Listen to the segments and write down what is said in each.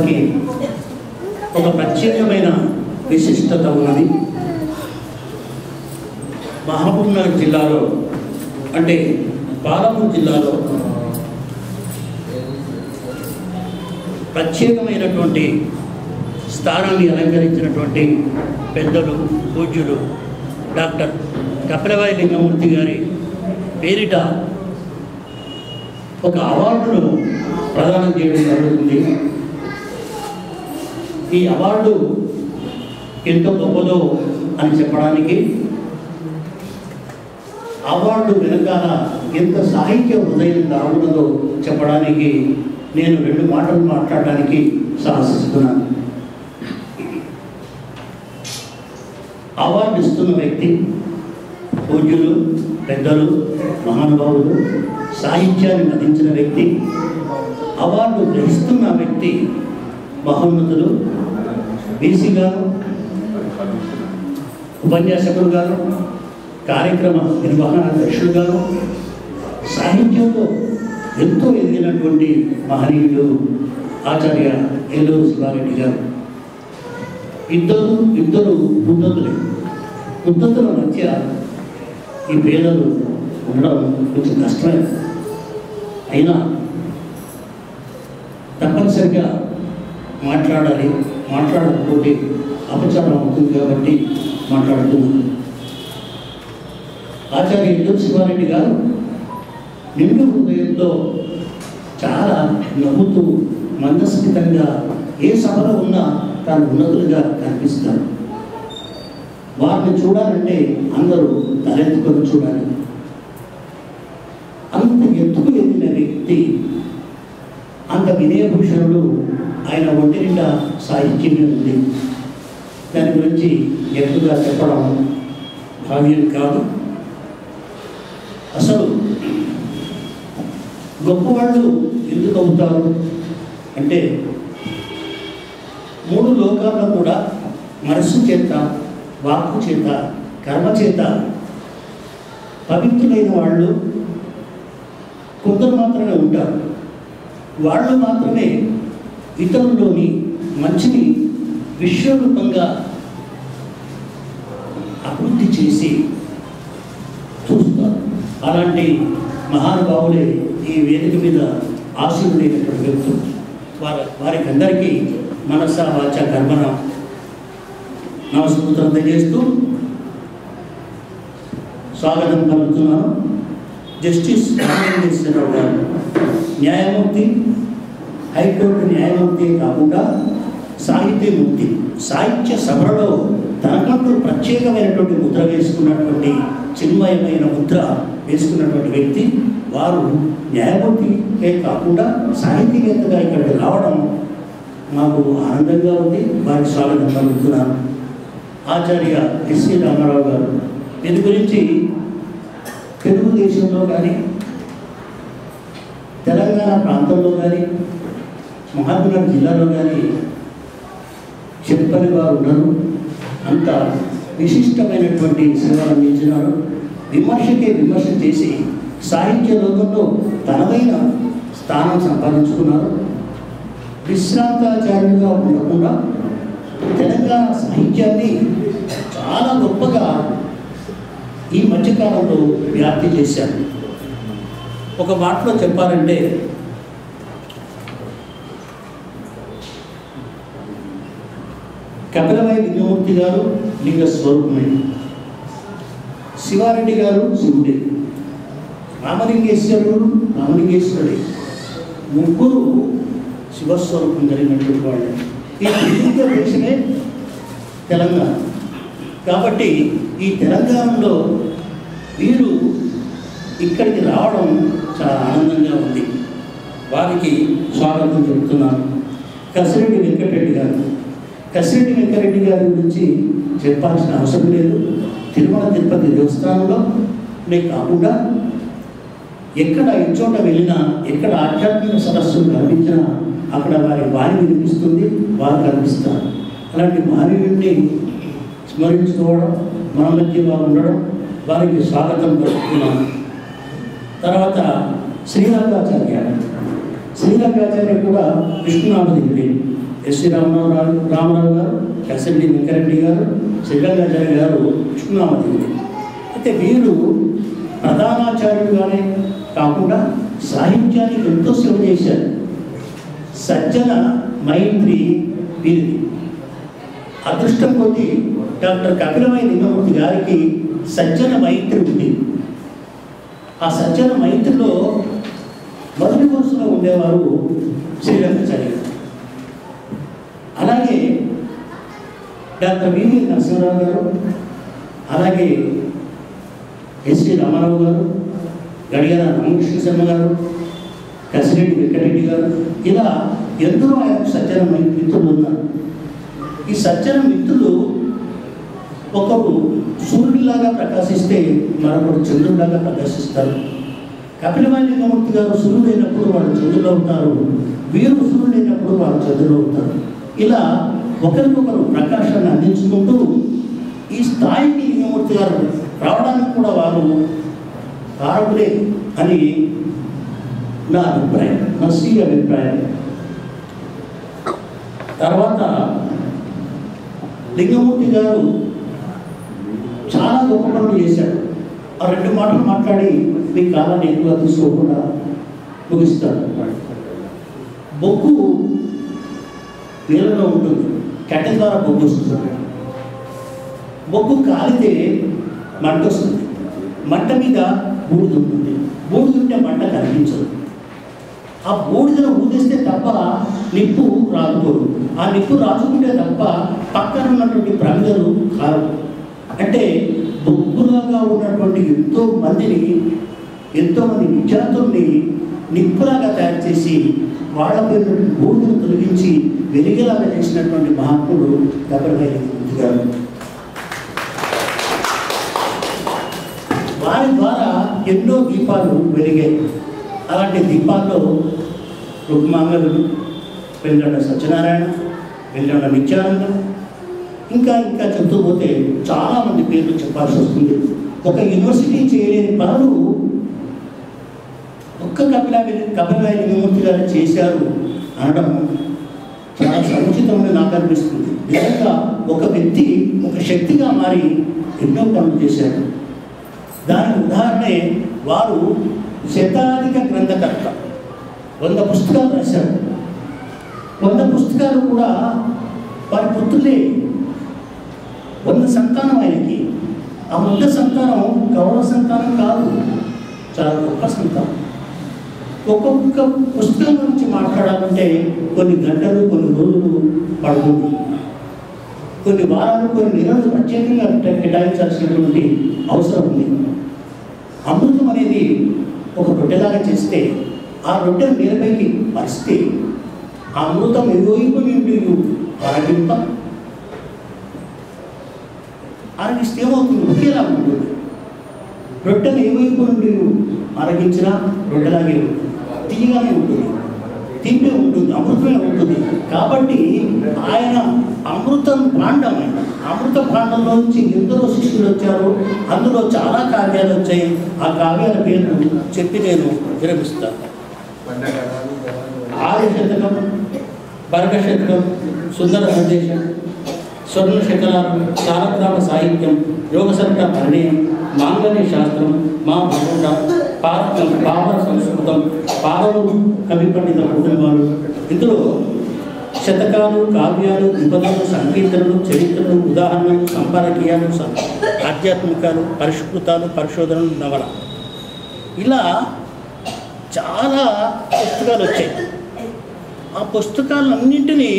వారికి ఒక ప్రత్యేకమైన విశిష్టత ఉన్నది మహబూబ్నగర్ జిల్లాలో అంటే పాలమూరు జిల్లాలో ప్రత్యేకమైనటువంటి స్థానాన్ని అలంకరించినటువంటి పెద్దలు పూజ్యులు డాక్టర్ కపిలవాయి లింగమూర్తి గారి పేరిట ఒక అవార్డును ప్రదానం చేయడం జరుగుతుంది ఈ అవార్డు ఎంత గొప్పదో అని చెప్పడానికి అవార్డు వెనకాల ఎంత సాహిత్య హృదయం దాగున్నదో చెప్పడానికి నేను రెండు మాటలు మాట్లాడడానికి సాహసిస్తున్నాను అవార్డు ఇస్తున్న వ్యక్తి పూజ్యులు పెద్దలు మహానుభావులు సాహిత్యాన్ని మదించిన వ్యక్తి అవార్డు గ్రహిస్తున్న వ్యక్తి మహోన్నతులు బీసీ గారు ఉపన్యాసకులు గారు కార్యక్రమ నిర్వహణ అధ్యక్షులు గారు సాహిత్యంలో ఎంతో ఎదిగినటువంటి మహనీయుడు ఆచార్య ఏలూరు శివారెడ్డి గారు ఇద్దరు ఇద్దరు ఉద్దతులే ఉద్దతుల మధ్య ఈ పేదలు ఉండడం కొంచెం కష్టమే అయినా తప్పనిసరిగా మాట్లాడాలి మాట్లాడకపోతే అపచారం అవుతుంది కాబట్టి మాట్లాడుతున్నాను ఆచార్య ఎల్లు శివారెడ్డి గారు నిండు హృదయంతో చాలా నవ్వుతూ మందస్మితంగా ఏ సభలో ఉన్నా తాను ఉన్నతులుగా కనిపిస్తారు వారిని చూడాలంటే అందరూ తలెత్తుకొని చూడాలి అంత ఎత్తుకు ఎదిగిన వ్యక్తి అంత వినయభూషణుడు ఆయన ఒంటి నిండా సాహిత్యమే ఉంది దాని గురించి ఎక్కువగా చెప్పడం భావ్యం కాదు అసలు గొప్పవాళ్ళు ఎందుకు అవుతారు అంటే మూడు లోకాల్లో కూడా మనస్సు చేత వాక్కు చేత కర్మ చేత పవిత్రులైన వాళ్ళు కొందరు మాత్రమే ఉంటారు వాళ్ళు మాత్రమే ఇతరుల్లోని మంచిని విశ్వరూపంగా అభివృద్ధి చేసి చూస్తారు అలాంటి మహానుభావులే ఈ వేదిక మీద ఆశీనులైనటువంటి వ్యక్తులు వారి వారికి అందరికీ మనస వాచ కర్మన నమస్కృతం తెలియజేస్తూ స్వాగతం పలుకుతున్నాను జస్టిస్ రామలింగేశ్వరరావు గారు న్యాయమూర్తి హైకోర్టు న్యాయమూర్తి కాకుండా సాహిత్యమూర్తి సాహిత్య సభలో తనకంటూ ప్రత్యేకమైనటువంటి ముద్ర వేసుకున్నటువంటి చిన్మయమైన ముద్ర వేసుకున్నటువంటి వ్యక్తి వారు న్యాయమూర్తికే కాకుండా సాహితీవేత్తగా ఇక్కడికి రావడం మాకు ఆనందంగా ఉంది వారి స్వాగతం పలుకుతున్నాను ఆచార్య ఎస్వి రామారావు గారు దీని గురించి తెలుగుదేశంలో కానీ తెలంగాణ ప్రాంతంలో కానీ మహబూబ్నగర్ జిల్లాలో కానీ చెప్పని వారు ఉన్నారు అంత విశిష్టమైనటువంటి సేవలు అందించినారు విమర్శకే విమర్శ చేసి సాహిత్య లోకంలో తనదైన స్థానం సంపాదించుకున్నారు విశ్రాంతాచార్యులుగా ఉండకుండా తెలంగాణ సాహిత్యాన్ని చాలా గొప్పగా ఈ మధ్యకాలంలో వ్యాప్తి చేశారు ఒక మాటలో చెప్పాలంటే కపిలవాయి లింగమూర్తి గారు లింగ స్వరూపమే శివారెడ్డి గారు శివుడే రామలింగేశ్వరుడు రామలింగేశ్వరుడే ముగ్గురు శివస్వరూపం కలిగినటువంటి వాళ్ళు ఈ త్రిలింగ దేశమే తెలంగాణ కాబట్టి ఈ తెలంగాణలో వీరు ఇక్కడికి రావడం చాలా ఆనందంగా ఉంది వారికి స్వాగతం చెబుతున్నాను కసిరెడ్డి వెంకటరెడ్డి గారు కసిరెడ్డి వెంకటరెడ్డి గారి గురించి చెప్పాల్సిన అవసరం లేదు తిరుమల తిరుపతి దేవస్థానంలో నే కాకుండా ఎక్కడ ఎచ్చోట వెళ్ళినా ఎక్కడ ఆధ్యాత్మిక సదస్సులు కనిపించినా అక్కడ వారి వాణి వినిపిస్తుంది వారు కనిపిస్తారు అలాంటి మానవుడిని స్మరించుకోవడం మన మధ్య వారు ఉండడం వారికి స్వాగతం పలుకుతున్నాను తర్వాత శ్రీరంగాచార్య శ్రీరంగాచార్య కూడా విష్ణునామదేవుడే ఎస్వి రామరావు రామరావు గారు కసిరెడ్డి వెంకరెడ్డి గారు శ్రీరంగాచార్య గారు కృష్ణామతి అయితే వీరు ప్రధానాచార్యులుగానే కాకుండా సాహిత్యానికి ఎంతో సేవ చేశారు సజ్జన మైత్రి వీరిది అదృష్టం కొద్దీ డాక్టర్ కపిలమై లింగమూర్తి గారికి సజ్జన మైత్రి ఉంది ఆ సజ్జన మైత్రిలో మొదటి వరుసలో ఉండేవారు శ్రీరంగాచార్య గారు. అలాగే డాక్టర్ వివి నరసింహరావు గారు అలాగే ఎస్వి రామారావు గారు గడియాల రామకృష్ణ శర్మ గారు కసిరెడ్డి వెంకటరెడ్డి గారు ఇలా ఎందరో ఆయన సజ్జన మిత్రులు ఉన్నారు ఈ సజ్జన మిత్రులు ఒకరు సూర్యుడిలాగా ప్రకాశిస్తే మరొకరు చంద్రుడిలాగా ప్రకాశిస్తారు కపిలవాణి లింగమూర్తి గారు సూర్యుడైనప్పుడు వాళ్ళు చంద్రులు అవుతారు వీరు సూర్యుడైనప్పుడు వాళ్ళు చంద్రులు అవుతారు ఇలా ఒకరికొకరు ప్రకాశాన్ని అందించుకుంటూ ఈ స్థాయికి లింగమూర్తి గారు రావడానికి కూడా వారు కారకులే అని నా అభిప్రాయం నా స్వీయ అభిప్రాయం తర్వాత లింగమూర్తి గారు చాలా గొప్ప పనులు చేశాడు ఆ రెండు మాటలు మాట్లాడి మీ కాలాన్ని ఎక్కువ తీసుకోకుండా ముగిస్తాడు బొగ్గు నీళ్ళలో ఉంటుంది కట్టెల ద్వారా బొగ్గు వస్తుంది బొగ్గు కాలితే మంట వస్తుంది మంట మీద బూడిద ఉంటుంది బూడిద ఉంటే మంట కనిపించదు ఆ బూడిదను ఊదిస్తే తప్ప నిప్పు రాకపోదు ఆ నిప్పు రాసుకుంటే తప్ప పక్కన ఉన్నటువంటి ప్రమిదలు కారు అంటే బొగ్గులాగా ఉన్నటువంటి ఎంతో మందిని ఎంతో మంది విద్యార్థుల్ని నిప్పులాగా తయారు చేసి వాళ్ళపై ఉన్నటువంటి బూడిదను తొలగించి వెలిగేలాగా చేసినటువంటి మహాత్ముడు గబర్భాయి గారు వారి ద్వారా ఎన్నో దీపాలు వెలిగాయి అలాంటి దీపాల్లో రుక్మాంగలు వెంకట సత్యనారాయణ వెంకట నిత్యానందం ఇంకా ఇంకా చెప్తూ పోతే చాలామంది పేర్లు చెప్పాల్సి వస్తుంది ఒక యూనివర్సిటీ చేయలేని పనులు ఒక్క కపిల కపిలవాయి లింగమూర్తి గారు చేశారు అనడం చాలా సముచితమని నాకు అనిపిస్తుంది నిజంగా ఒక వ్యక్తి ఒక శక్తిగా మారి ఎన్నో పనులు చేశారు దానికి ఉదాహరణే వారు శతాధిక గ్రంథకర్త వంద పుస్తకాలు రాశారు వంద పుస్తకాలు కూడా వారి పుత్రులే వంద సంతానం ఆయనకి ఆ వంద సంతానం కౌరవ సంతానం కాదు చాలా గొప్ప సంతానం ఒక్కొక్క పుస్తకం గురించి మాట్లాడాలంటే కొన్ని గంటలు కొన్ని రోజులు పడుతుంది కొన్ని వారాలు కొన్ని నెలలు ప్రత్యేకంగా కేటాయించాల్సినటువంటి అవసరం ఉంది అమృతం అనేది ఒక రొట్టెలాగా చేస్తే ఆ రొట్టెను నేలపైకి పరిస్తే ఆ అమృతం ఎరువైపు నుండి ఆరగింప ఆరగిస్తే ఏమవుతుంది ఒకేలా ఉంటుంది రొట్టెను ఏ వైపు నుండి ఆరగించినా రొట్టెలాగే ఉంటుంది తీయగానే ఉంటుంది తీపే ఉంటుంది అమృతమే ఉంటుంది కాబట్టి ఆయన అమృతం భాండం ఆయన అమృత భాండంలో నుంచి ఎందరో శిష్యులు వచ్చారు అందులో చాలా కావ్యాలు వచ్చాయి ఆ కావ్యాల పేర్లు చెప్పి నేను విరమిస్తాను ఆర్య శతకం భరగ శతకం సుందర సందేశం స్వర్ణ శకలాలు సారగ్రామ సాహిత్యం యోగసర్గ పరిణయం మాంగళ్య శాస్త్రం మా భగవంత పార పావన సంస్కృతం పారలు కవి పండిత కుటుంబాలు ఇందులో శతకాలు కావ్యాలు విపదలు సంకీర్తనలు చరిత్రలు ఉదాహరణలు సంపాదకీయాలు సం- ఆధ్యాత్మికాలు పరిష్కృతాలు పరిశోధనలు నవల ఇలా చాలా పుస్తకాలు వచ్చాయి ఆ పుస్తకాలన్నింటినీ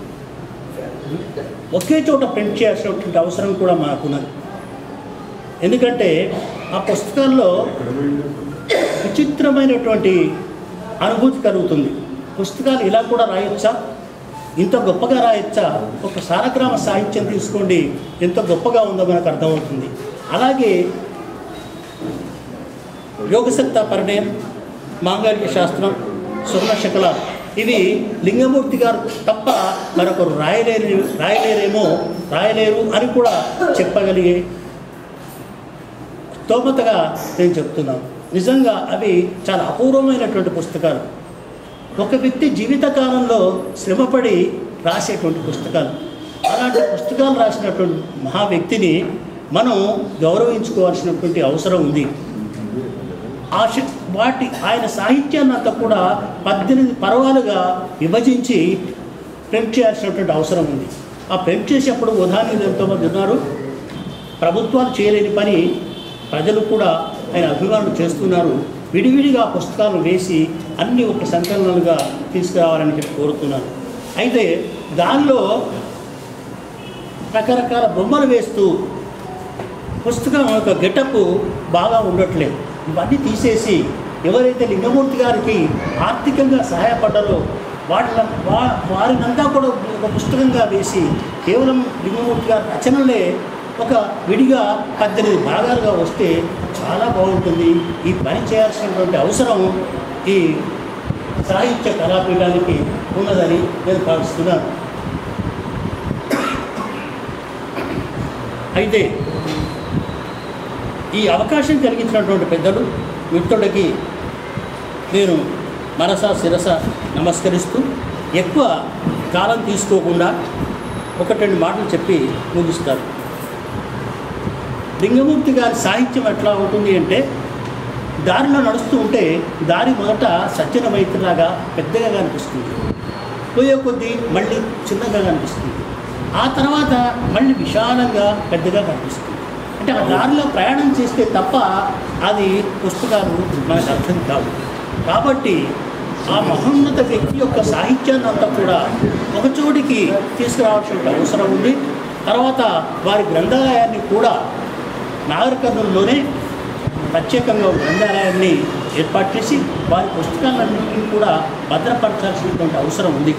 ఒకే చోట ప్రింట్ చేయాల్సినటువంటి అవసరం కూడా మాకున్నది ఎందుకంటే ఆ పుస్తకాల్లో విచిత్రమైనటువంటి అనుభూతి కలుగుతుంది పుస్తకాలు ఇలా కూడా రాయొచ్చా ఇంత గొప్పగా రాయొచ్చా ఒక సారగ్రామ సాహిత్యం తీసుకోండి ఎంత గొప్పగా ఉందో మనకు అర్థమవుతుంది అలాగే యోగసత్త పరిణయం మాంగళ్య శాస్త్రం స్వర్ణ శకల ఇవి లింగమూర్తి గారు తప్ప మరొకరు రాయలేరు రాయలేరేమో రాయలేరు అని కూడా చెప్పగలిగే స్తోమతగా నేను చెప్తున్నాను నిజంగా అవి చాలా అపూర్వమైనటువంటి పుస్తకాలు ఒక వ్యక్తి జీవితకాలంలో శ్రమపడి రాసేటువంటి పుస్తకాలు అలాంటి పుస్తకాలు రాసినటువంటి మహా వ్యక్తిని మనం గౌరవించుకోవాల్సినటువంటి అవసరం ఉంది ఆ శ- వాటి ఆయన సాహిత్యాన్ని అంతా కూడా పద్దెనిమిది పర్వాలుగా విభజించి ప్రింట్ చేయాల్సినటువంటి అవసరం ఉంది ఆ ప్రింట్ చేసేప్పుడు ఉదాహరణలు ఎంతోమంది ఉన్నారు ప్రభుత్వాలు చేయలేని పని ప్రజలు కూడా ఆయన అభిమానులు చేస్తున్నారు విడివిడిగా పుస్తకాలు వేసి అన్ని ఒక సంకలనాలుగా తీసుకురావాలని చెప్పి కోరుతున్నాను అయితే దానిలో రకరకాల బొమ్మలు వేస్తూ పుస్తకం యొక్క గెటప్ బాగా ఉండట్లేదు ఇవన్నీ తీసేసి ఎవరైతే లింగమూర్తి గారికి ఆర్థికంగా సహాయపడ్డారో వాటి వా వారినంతా కూడా ఒక పుస్తకంగా వేసి కేవలం లింగమూర్తి గారి రచనలే ఒక విడిగా పద్దెనిమిది భాగాలుగా వస్తే చాలా బాగుంటుంది ఈ పని చేయాల్సినటువంటి అవసరం ఈ సాహిత్య కళాపీఠానికి ఉన్నదని నేను భావిస్తున్నాను అయితే ఈ అవకాశం కలిగించినటువంటి పెద్దలు మిత్రుడికి నేను మనస శిరస నమస్కరిస్తూ ఎక్కువ కాలం తీసుకోకుండా ఒకటి రెండు మాటలు చెప్పి ముగిస్తారు లింగమూర్తి గారి సాహిత్యం ఎట్లా ఉంటుంది అంటే దారిలో నడుస్తూ ఉంటే దారి మొదట సజ్జన మైత్రిలాగా పెద్దగా కనిపిస్తుంది పోయే కొద్దీ మళ్ళీ చిన్నగా కనిపిస్తుంది ఆ తర్వాత మళ్ళీ విశాలంగా పెద్దగా కనిపిస్తుంది అంటే ఆ దారిలో ప్రయాణం చేస్తే తప్ప అది పుస్తకాలు మనకు అర్థం కావు కాబట్టి ఆ మహోన్నత వ్యక్తి యొక్క సాహిత్యాన్ని అంతా కూడా ఒక చోటికి తీసుకురావాల్సిన అవసరం ఉంది తర్వాత వారి గ్రంథాలయాన్ని కూడా నాగర్ కర్నూలులోనే ప్రత్యేకంగా ఒక గ్రంథాలయాన్ని ఏర్పాటు చేసి వారి పుస్తకాలన్నింటినీ కూడా భద్రపరచాల్సినటువంటి అవసరం ఉంది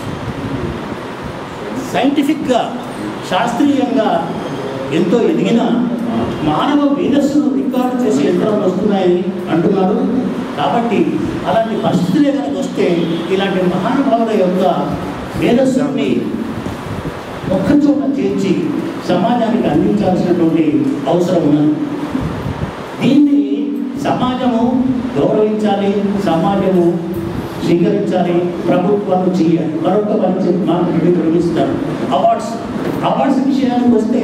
సైంటిఫిక్గా శాస్త్రీయంగా ఎంతో ఎదిగిన మానవ మేధస్సును రికార్డు చేసే యంత్రాలు వస్తున్నాయని అంటున్నారు కాబట్టి అలాంటి పరిస్థితులే కనుక వస్తే ఇలాంటి మహానుభావుల యొక్క మేధస్సుని ఒక్కచోట చేర్చి సమాజానికి అందించాల్సినటువంటి అవసరం ఉన్నది దీన్ని సమాజము గౌరవించాలి సమాజము స్వీకరించాలి ప్రభుత్వాలు చేయాలి మరొక మంచి మార్కెట్ నిర్మిస్తారు అవార్డ్స్ అవార్డ్స్ విషయానికి వస్తే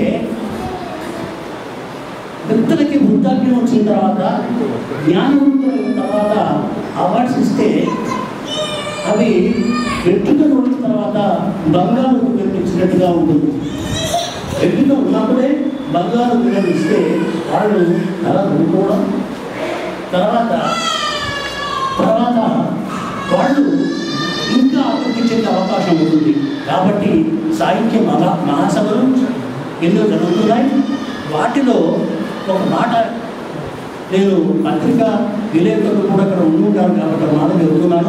వ్యక్తులకి వృద్ధాప్యం వచ్చిన తర్వాత జ్ఞానవంతులు అయిన తర్వాత అవార్డ్స్ ఇస్తే అవి వెంట్రుకలు ఉన్న తర్వాత బంగారు ఇచ్చినట్టుగా ఉంటుంది వెంట్రుక ఉన్నప్పుడే బంగారు గుణం ఇస్తే వాళ్ళు తల దున్నుకోవడం తర్వాత తర్వాత వాళ్ళు ఇంకా అభివృద్ధి చెందే అవకాశం ఉంటుంది కాబట్టి సాహిత్య మహా మహాసభలు ఎన్నో జరుగుతున్నాయి వాటిలో ఒక మాట నేను పత్రిక విలేకరులు కూడా ఇక్కడ ఉండుంటారు కాబట్టి ఒక మాట చెబుతున్నాను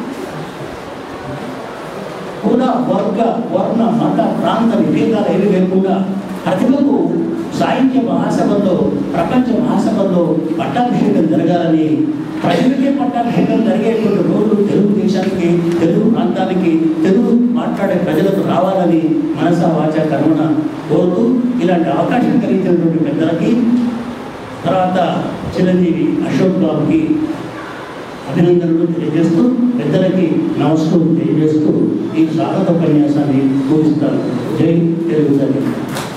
కుల వర్గ వర్ణ మత ప్రాంత విభేదాలు ఏవి లేకుండా ప్రతిభకు సాహిత్య మహాసభల్లో ప్రపంచ మహాసభల్లో పట్టాభిషేకం జరగాలని ప్రజలకే పట్టాభిషేకం జరిగేటువంటి రోజులు తెలుగు దేశానికి తెలుగు ప్రాంతానికి తెలుగు మాట్లాడే ప్రజలకు రావాలని మనసా వాచ కర్మణ కోరుతూ ఇలాంటి అవకాశం కలిగించినటువంటి పెద్దలకి తర్వాత చిరంజీవి అశోక్ బాబుకి అభినందనలు తెలియజేస్తూ పెద్దలకి నమస్కారం తెలియజేస్తూ ఈ స్వాగత ఉపన్యాసాన్ని ముగిస్తాను జై తెలుగు తల్లి